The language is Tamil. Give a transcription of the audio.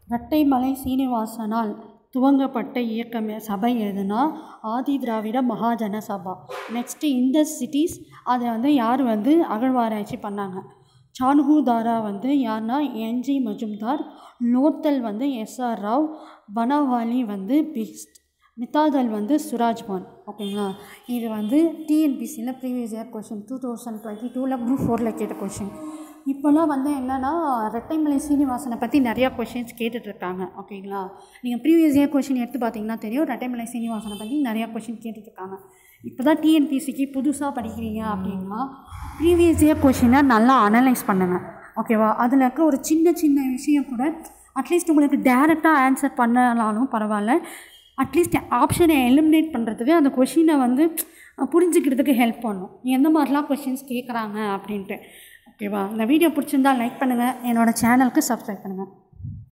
இரட்டைமலை சீனிவாசனால் துவங்கப்பட்ட இயக்கம் சபை எதுனா ஆதி திராவிட மகாஜன சபா நெக்ஸ்ட்டு இந்த சிட்டிஸ் அதை வந்து யார் வந்து அகழ்வாராய்ச்சி பண்ணாங்க சான்ஹூதாரா வந்து யார்னா என்ஜி மஜும்தார் லோத்தல் வந்து எஸ்ஆர் ராவ் பனாவாலி வந்து பிஸ்ட் மித்தாதல் வந்து சுராஜ்பான் ஓகேங்களா இது வந்து டிஎன்பிசியில் previous year question two thousand twenty டூவில் குரூப் ஃபோரில் கேட்ட கொஷின் இப்போல்லாம் வந்து என்னென்னா ரெட்டைமலை சீனிவாசனை பற்றி நிறையா கொஷின்ஸ் கேட்டுட்ருக்காங்க ஓகேங்களா நீங்கள் ப்ரீவியஸ் இயர் கொஷின் எடுத்து பார்த்தீங்கன்னா தெரியும் ரெட்டைமலை சீனிவாசனை பற்றி நிறையா கொஷின் கேட்டுட்ருக்காங்க இப்போ தான் டிஎன்பிசிக்கு புதுசாக படிக்கிறீங்க அப்படின்னா ப்ரீவியஸ் இயர் கொஷினை நல்லா அனலைஸ் பண்ணுங்கள் ஓகேவா அதில் இருக்க ஒரு சின்ன சின்ன விஷயம் கூட அட்லீஸ்ட் உங்களுக்கு டேரெக்டாக ஆன்சர் பண்ணலாலும் பரவாயில்ல அட்லீஸ்ட் ஆப்ஷனை எலிமினேட் பண்ணுறதுக்கு அந்த கொஷினை வந்து புரிஞ்சுக்கிறதுக்கு ஹெல்ப் பண்ணும் எந்த மாதிரிலாம் கொஷின்ஸ் கேட்குறாங்க அப்படின்ட்டு ஓகேவா இந்த வீடியோ பிடிச்சிருந்தா லைக் பண்ணுங்கள் என்னோடய சேனலுக்கு சப்ஸ்கிரைப் பண்ணுங்கள்